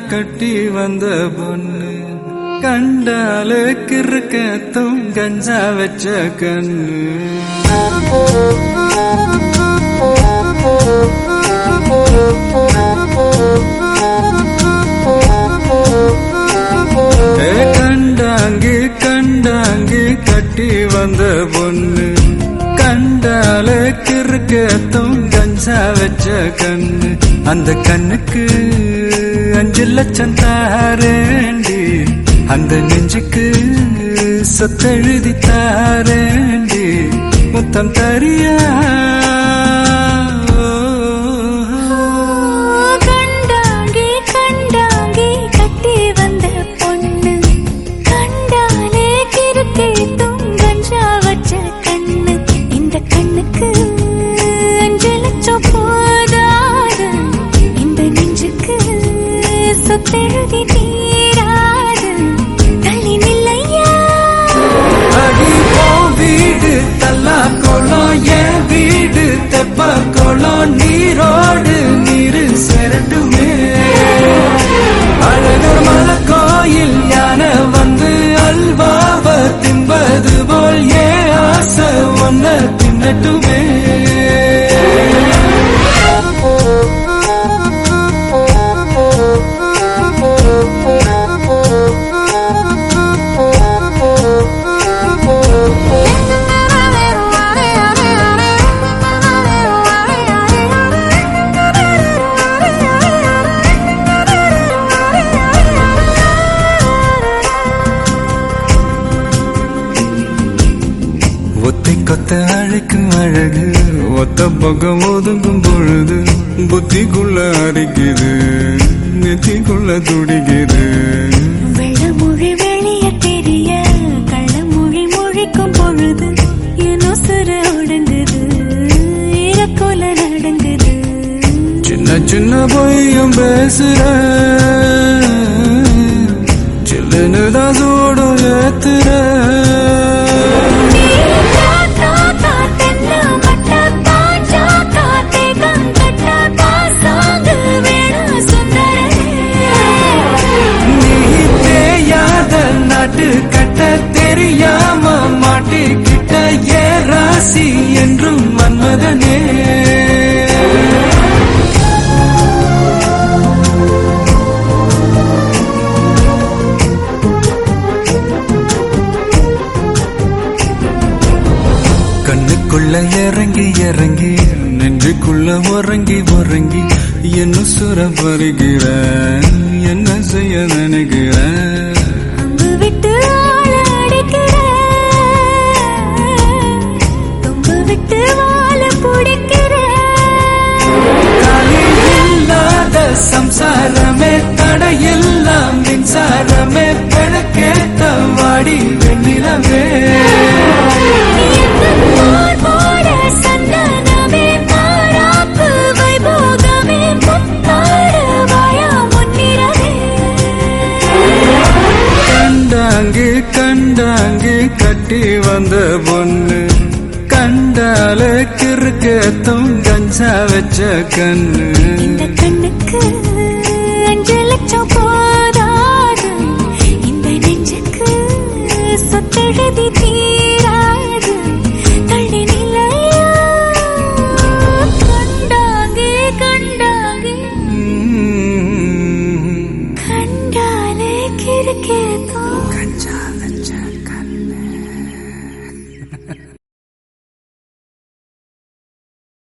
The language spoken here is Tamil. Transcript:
கட்டி வந்த பொண்ணு கண்டால கிறுக்கத்தும் கஞ்சா வச்ச கண்ணு ஏ கண்டாங்கி கண்டாங்கி கட்டி வந்த பொண்ணு கண்டால கிறுக்கத்தும் கஞ்சா வச்ச கண்ணு அந்த கண்ணுக்கு அஞ்சு லட்சம் தாரேண்டி அந்த நெஞ்சுக்கு சொத்தெழுதி தாரேண்டி மொத்தம் தரியா கண்டாங்கி கண்டாங்கி கட்டி வந்த பொண்ணு கண்டாலே கிறுக்கே துங்கஞ்சா வச்ச கண்ணு இந்த கண்ணுக்கு அஞ்சு லட்சம் போதாது இந்த நெஞ்சுக்கு சொத்தெழுதி தீராது தள்ளி நில்லையா அடி போ வீடு தல்லா குளம் என் வீடு தெப்ப குளம் நீரோடு நீரு செரட்டுமே அழகர் மலை கோயில் யானை வந்து அல்வாவ தின்பது போல் ஏ ஆசை ஒன்ன தின்னட்டுமே ஒத்தை கொத்த அழைக்கும் அழகு ஒத்த பக்கம் ஒதுங்கும் பொழுது புத்திக்குள்ள அரிக்குது நெத்திக்குள்ள துடிக்குது வெள்ளமொழி வெளிய தெரிய கள்ளமொழி மொழிக்கும் பொழுது என் உசுறு ஒடுங்குது இறக்கோல நடங்குது சின்ன சின்ன பொய்யும் பேசுற சில்லுன்னு தான் சூடும் ஏத்துற நீ தேயாத நாட்டு கட்ட தெரியாம மாட்டிக்கிட்ட ஏ ராசி என்றும் மன்மதனே கண்ணுக்குள்ள இறங்கி இறங்கி நெஞ்சுக்குள்ள உறங்கி உறங்கி என்ன சுர வருகிற என்ன செய்ய நினைக்கிற அம்பு விட்டு ஆள அடிக்கிற தொம்பு விட்டு வாழ பிடிக்கிற காலி இல்லாத சம்சாரமே தடையெல்லாம் மின்சாரமே பிழக்கேத்த வாடி வெண்ணிலவே போர் போட சந்தனமே மாறாப்பு வைபோகமே புத்தாடு வாயா முன்னிறவே கண்டாங்கி கண்டாங்கி கட்டி வந்த பொண்ணு கண்டால கிறுக்கத்தும் கஞ்சா வச்ச கண்ணு இந்த கண்ணுக்கு அஞ்சு லட்சம் போதாது இந்த நெஞ்சுக்கு சொத்தெழுதி